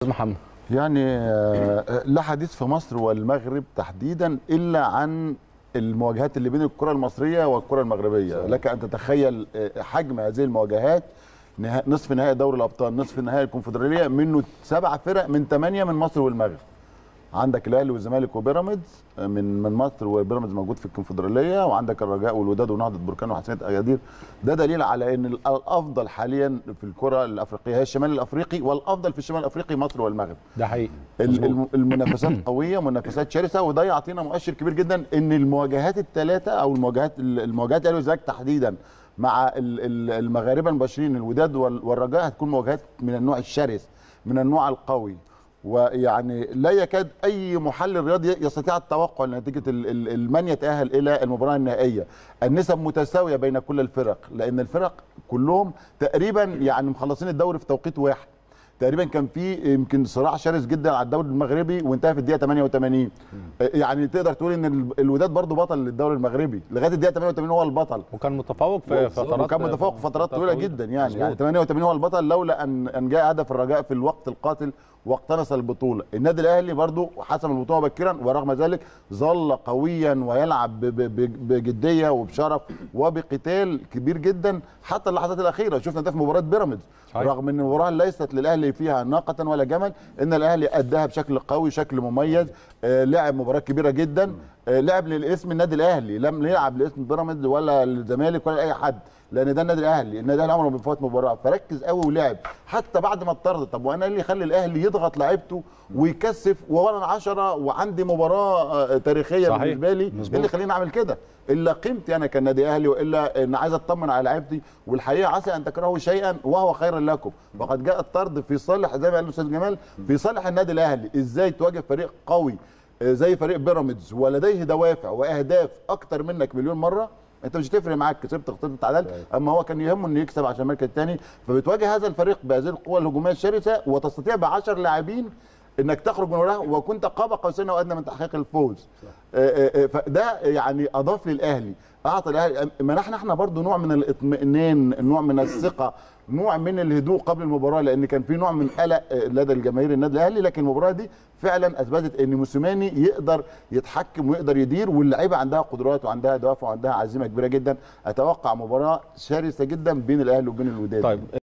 محمد يعني آه، لا حديث في مصر والمغرب تحديدا الا عن المواجهات اللي بين الكره المصريه والكره المغربيه صحيح. لك ان تتخيل آه، حجم هذه المواجهات نها- نصف نهائي دوري الابطال نصف نهائي الكونفدراليه منه سبع فرق من ثمانيه من مصر والمغرب عندك الاهلي والزمالك وبيراميدز من من مصر وبيراميدز موجود في الكونفدراليه وعندك الرجاء والوداد ونهضه بركان وحسنيه اجادير ده دليل على ان الافضل حاليا في الكره الافريقيه هي الشمال الافريقي والافضل في الشمال الافريقي مصر والمغرب ده حقيقي ال- مظبوط. الم- المنافسات قويه منافسات شرسه وده يعطينا مؤشر كبير جدا ان المواجهات الثلاثه او المواجهات المواجهات الاهلي والزمالك تحديدا مع ال- ال- المغاربه المباشرين الوداد وال- والرجاء هتكون مواجهات من النوع الشرس من النوع القوي ويعني لا يكاد اي محلل رياضي يستطيع التوقع نتيجه ال- ال- ال- من يتاهل الى المباراه النهائيه النسب متساويه بين كل الفرق لان الفرق كلهم تقريبا يعني مخلصين الدوري في توقيت واحد تقريبا كان في يمكن صراع شرس جدا على الدوري المغربي وانتهى في الدقيقه 88 يعني تقدر تقول ان ال- الوداد برضو بطل للدوري المغربي لغايه الدقيقه 88 هو البطل وكان متفوق في فترات وكان متفوق في فترات طويله جدا يعني مظبوط. يعني 88 هو البطل لولا ان ان جاء هدف الرجاء في الوقت القاتل واقتنص البطوله النادي الاهلي برضو حسم البطوله مبكرا ورغم ذلك ظل قويا ويلعب ب- ب- ب- بجديه وبشرف وبقتال كبير جدا حتى اللحظات الاخيره شفنا ده في مباراه بيراميدز صحيح. رغم ان المباراه ليست للاهلي فيها ناقه ولا جمل ان الاهلي اداها بشكل قوي شكل مميز آه لعب مباراه كبيره جدا آه لعب للاسم النادي الاهلي لم يلعب لاسم بيراميدز ولا الزمالك ولا اي حد لان ده النادي الاهلي النادي الاهلي عمره ما بيفوت مباراه فركز قوي ولعب حتى بعد ما اطرد طب وانا إيه اللي يخلي الاهلي يضغط لعيبته ويكثف وانا 10 وعندي مباراه آه، تاريخيه صحيح. بالنسبه لي مظبوط. إيه اللي يخليني اعمل كده الا قيمتي انا كنادي اهلي والا ان عايز اطمن على لعيبتي والحقيقه عسى ان تكرهوا شيئا وهو خيرا لكم وقد جاء الطرد في صالح زي ما قال الاستاذ جمال في صالح النادي الاهلي ازاي تواجه فريق قوي آه، زي فريق بيراميدز ولديه دوافع واهداف اكتر منك مليون مره انت مش هتفرق معاك كسبت خسرت اتعادلت اما هو كان يهمه انه يكسب عشان المركز الثاني فبتواجه هذا الفريق بهذه القوه الهجوميه الشرسه وتستطيع ب 10 لاعبين انك تخرج من وراه وكنت قاب قوسين او ادنى من تحقيق الفوز آه، آه، آه، فده يعني اضاف للاهلي اعطى الاهلي منحنا احنا برضو نوع من الاطمئنان نوع من الثقه نوع من الهدوء قبل المباراه لان كان في نوع من قلق آه، لدى الجماهير النادي الاهلي لكن المباراه دي فعلا اثبتت ان موسيماني يقدر يتحكم ويقدر يدير واللعيبه عندها قدرات وعندها دوافع وعندها عزيمه كبيره جدا اتوقع مباراه شرسه جدا بين الاهلي وبين الوداد طيب